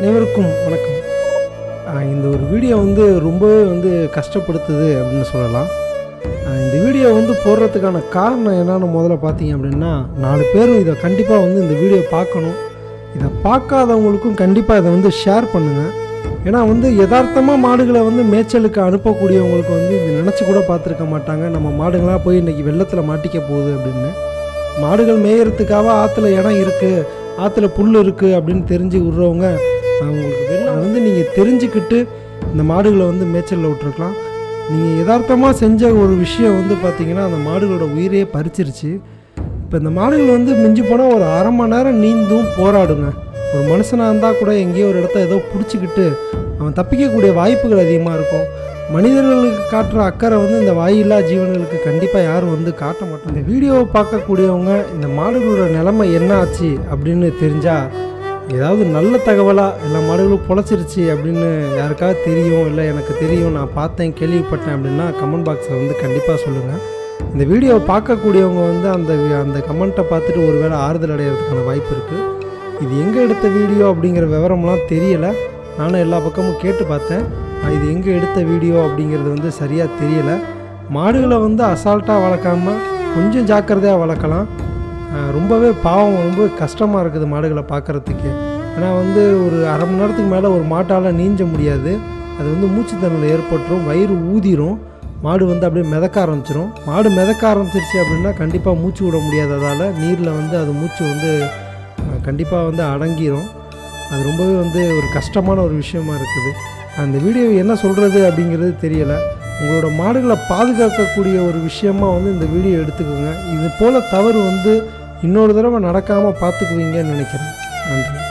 அனைவருக்கும் வணக்கம் ஆஹ் இந்த ஒரு வீடியோ வந்து ரொம்பவே வந்து கஷ்டப்படுத்துது அப்படின்னு சொல்லலாம் ஆஹ் இந்த வீடியோ வந்து போடுறதுக்கான காரணம் என்னன்னு முதல்ல பார்த்தீங்க அப்படின்னா நாலு பேரும் இதை கண்டிப்பாக வந்து இந்த வீடியோ பார்க்கணும் இதை பார்க்காதவங்களுக்கும் கண்டிப்பாக இதை வந்து ஷேர் பண்ணுங்கள் ஏன்னா வந்து யதார்த்தமாக மாடுகளை வந்து மேய்ச்சலுக்கு அனுப்பக்கூடியவங்களுக்கு வந்து இது நினச்சி கூட பார்த்துருக்க மாட்டாங்க நம்ம மாடுங்களாக போய் இன்றைக்கி வெள்ளத்தில் மாட்டிக்க போகுது அப்படின்னு மாடுகள் மேயறதுக்காக ஆற்றுல இடம் இருக்குது ஆற்றுல புல் இருக்குது அப்படின்னு தெரிஞ்சு விட்றவங்க அவங்களுக்கு வெள்ளம் வந்து நீங்கள் தெரிஞ்சுக்கிட்டு இந்த மாடுகளை வந்து மேய்ச்சலில் விட்டுருக்கலாம் நீங்கள் யதார்த்தமாக செஞ்ச ஒரு விஷயம் வந்து பார்த்தீங்கன்னா அந்த மாடுகளோட உயிரையே பறிச்சிருச்சு இப்போ இந்த மாடுகள் வந்து மிஞ்சி போனால் ஒரு அரை மணி நேரம் நீந்தும் போராடுங்க ஒரு மனுஷனாக இருந்தால் கூட எங்கேயோ ஒரு இடத்த ஏதோ பிடிச்சிக்கிட்டு அவன் தப்பிக்கக்கூடிய வாய்ப்புகள் அதிகமாக இருக்கும் மனிதர்களுக்கு காட்டுற அக்கறை வந்து இந்த வாயில்லா ஜீவன்களுக்கு கண்டிப்பாக யாரும் வந்து காட்ட மாட்டாங்க இந்த வீடியோவை பார்க்கக்கூடியவங்க இந்த மாடுகளோட நிலைமை என்ன ஆச்சு அப்படின்னு தெரிஞ்சால் ஏதாவது நல்ல தகவலாக எல்லா மாடுகளும் பொழைச்சிருச்சு அப்படின்னு யாருக்காவது தெரியும் இல்லை எனக்கு தெரியும் நான் பார்த்தேன் கேள்விப்பட்டேன் அப்படின்னா கமெண்ட் பாக்ஸில் வந்து கண்டிப்பாக சொல்லுங்கள் இந்த வீடியோவை பார்க்கக்கூடியவங்க வந்து அந்த வி- அந்த கமெண்ட்டை பார்த்துட்டு ஒருவேளை ஆறுதல் அடையிறதுக்கான வாய்ப்பு இருக்குது இது எங்கே எடுத்த வீடியோ அப்படிங்கிற விவரம்லாம் தெரியலை நானும் எல்லா பக்கமும் கேட்டு பார்த்தேன் ஆனா, இது எங்கே எடுத்த வீடியோ அப்படிங்கிறது வந்து சரியாக தெரியலை மாடுகளை வந்து அசால்ட்டாக வளர்க்காம கொஞ்சம் ஜாக்கிரதையாக வளர்க்கலாம் ஆஹ் ரொம்பவே பாவம் ரொம்ப கஷ்டமாக இருக்குது மாடுகளை பார்க்குறதுக்கு ஏன்னா வந்து ஒரு அரை மணி நேரத்துக்கு மேலே ஒரு மாட்டால் நீஞ்ச முடியாது அது வந்து மூச்சு திணறல் ஏற்பட்டுரும் வயிறு ஊதிரும் மாடு வந்து அப்படியே மிதக்க ஆரம்பிச்சிரும் மாடு மிதக்க ஆரம்பிச்சிருச்சு அப்படின்னா கண்டிப்பாக மூச்சு விட முடியாததால் நீரில் வந்து அது மூச்சு வந்து கண்டிப்பாக வந்து அடங்கிரும் அது ரொம்பவே வந்து ஒரு கஷ்டமான ஒரு விஷயமா இருக்குது அந்த வீடியோ என்ன சொல்கிறது அப்படிங்கிறது தெரியலை உங்களோட மாடுகளை பாதுகாக்கக்கூடிய ஒரு விஷயமா வந்து இந்த வீடியோ எடுத்துக்கோங்க இது போல் தவறு வந்து இன்னொரு தடவை நடக்காமல் பார்த்துக்குவீங்கன்னு நினைக்கிறேன் நன்றி